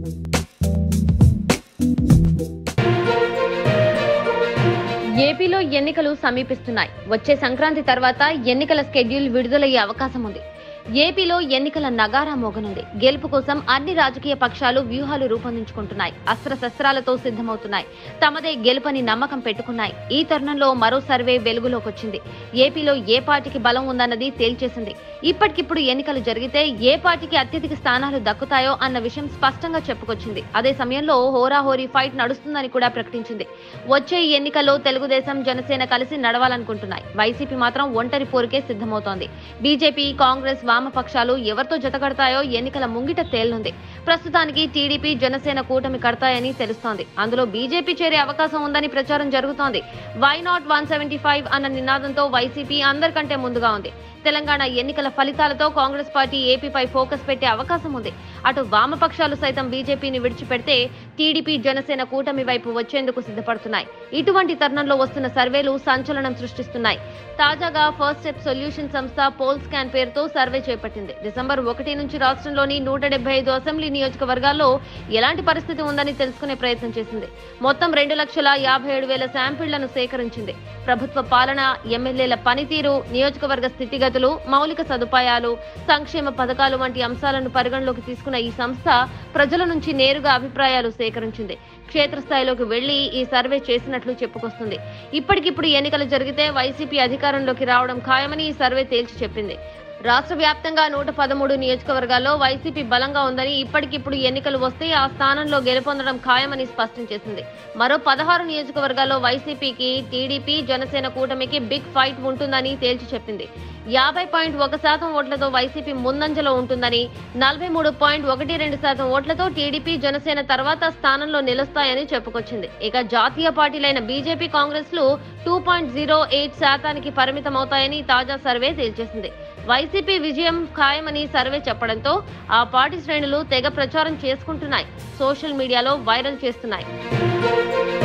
ఏపీలో ఎన్నికలు సమీపిస్తున్నాయి వచ్చే సంక్రాంతి తర్వాత ఎన్నికల స్కెడ్యూల్ విడుదలయ్యే అవకాశం ఉంది ఏపీలో ఎన్నికల నగారా మోగనుంది గెలుపు కోసం అన్ని రాజకీయ పక్షాలు వ్యూహాలు రూపొందించుకుంటున్నాయి అస్త్రశస్త్రాలతో సిద్ధమవుతున్నాయి తమదే గెలుపని నమ్మకం పెట్టుకున్నాయి ఈ తరుణంలో మరో సర్వే వెలుగులోకి వచ్చింది ఏపీలో ఏ పార్టీకి బలం ఉందన్నది తేల్చేసింది ఇప్పటికిప్పుడు ఎన్నికలు జరిగితే ఏ పార్టీకి అత్యధిక స్థానాలు దక్కుతాయో అన్న విషయం స్పష్టంగా చెప్పుకొచ్చింది అదే సమయంలో హోరాహోరీ ఫైట్ నడుస్తుందని కూడా ప్రకటించింది వచ్చే ఈ ఎన్నికల్లో తెలుగుదేశం జనసేన కలిసి నడవాలనుకుంటున్నాయి వైసీపీ మాత్రం ఒంటరి పోరుకే సిద్ధమవుతోంది బీజేపీ కాంగ్రెస్ వామపక్షాలు ఎవరితో జతకడతాయో ఎన్నికల ముంగిట తేలనుంది ప్రస్తుతానికి టీడీపీ జనసేన కూటమి కడతాయని తెలుస్తోంది అందులో బీజేపీ చేరే అవకాశం ఉందని ప్రచారం జరుగుతోంది why not one seventy five అన్న నినాదంతో వైసీపీ అందరికంటే ముందుగా ఉంది తెలంగాణ ఎన్నికల ఫలితాలతో కాంగ్రెస్ పార్టీ ఏపీపై ఫోకస్ పెట్టే అవకాశం ఉంది అటు వామపక్షాలు సైతం బీజేపీని విడిచిపెడితే టీడీపీ జనసేన కూటమి వైపు వచ్చేందుకు సిద్ధపడుతున్నాయి ఇటువంటి తరుణంలో వస్తున్న సర్వేలు సంచలనం సృష్టిస్తున్నాయి తాజాగా ఫస్ట్ స్టెప్ సొల్యూషన్ సంస్థ పోల్ స్కాన్ పేరుతో సర్వే చేపట్టింది డిసెంబర్ ఒకటి నుంచి రాష్ట్రంలోని నూట డెబ్బై ఐదు అసెంబ్లీ నియోజకవర్గాల్లో ఎలాంటి పరిస్థితి ఉందని తెలుసుకునే ప్రయత్నం చేసింది మొత్తం రెండు లక్షల యాభై ఏడు వేల శాంపిళ్లను సేకరించింది ప్రభుత్వ పాలన ఎమ్మెల్యేల పనితీరు నియోజకవర్గ స్థితిగతులు మౌలిక సదుపాయాలు సంక్షేమ పథకాలు వంటి అంశాలను పరిగణలోకి తీసుకున్న ఈ సంస్థ ప్రజల నుంచి నేరుగా అభిప్రాయాలు సేకరించింది క్షేత్రస్థాయిలోకి వెళ్లి ఈ సర్వే చేసినట్లు చెప్పుకొస్తుంది ఇప్పటికిప్పుడు ఎన్నికలు జరిగితే వైసీపీ అధికారంలోకి రావడం ఖాయమని ఈ సర్వే తేల్చి చెప్పింది రాష్ట్ర వ్యాప్తంగా నూట పదమూడు నియోజకవర్గాల్లో వైసీపీ బలంగా ఉందని ఇప్పటికిప్పుడు ఎన్నికలు వస్తే ఆ స్థానంలో గెలుపొందడం ఖాయమని స్పష్టం చేసింది మరో పదహారు నియోజకవర్గాల్లో వైసీపీకి టీడీపీ జనసేన కూటమికి బిగ్ ఫైట్ ఉంటుందని తేల్చి చెప్పింది యాభై పాయింట్ ఒక శాతం ఓట్లతో వైసీపీ ముందంజలో ఉంటుందని నలభై మూడు పాయింట్ ఒకటి రెండు శాతం ఓట్లతో టీడీపీ జనసేన తర్వాత స్థానంలో నిలుస్తాయని చెప్పుకొచ్చింది ఇక జాతీయ పార్టీలైన బీజేపీ కాంగ్రెస్ లు టూ పాయింట్ జీరో ఎయిట్ శాతానికి పరిమితమవుతాయని తాజా సర్వే తేల్చేసింది వైసీపీ విజయం ఖాయమని సర్వే చెప్పడంతో ఆ పార్టీ శ్రేణులు తెగ ప్రచారం చేసుకుంటున్నాయి సోషల్ మీడియాలో వైరల్ చేస్తున్నాయి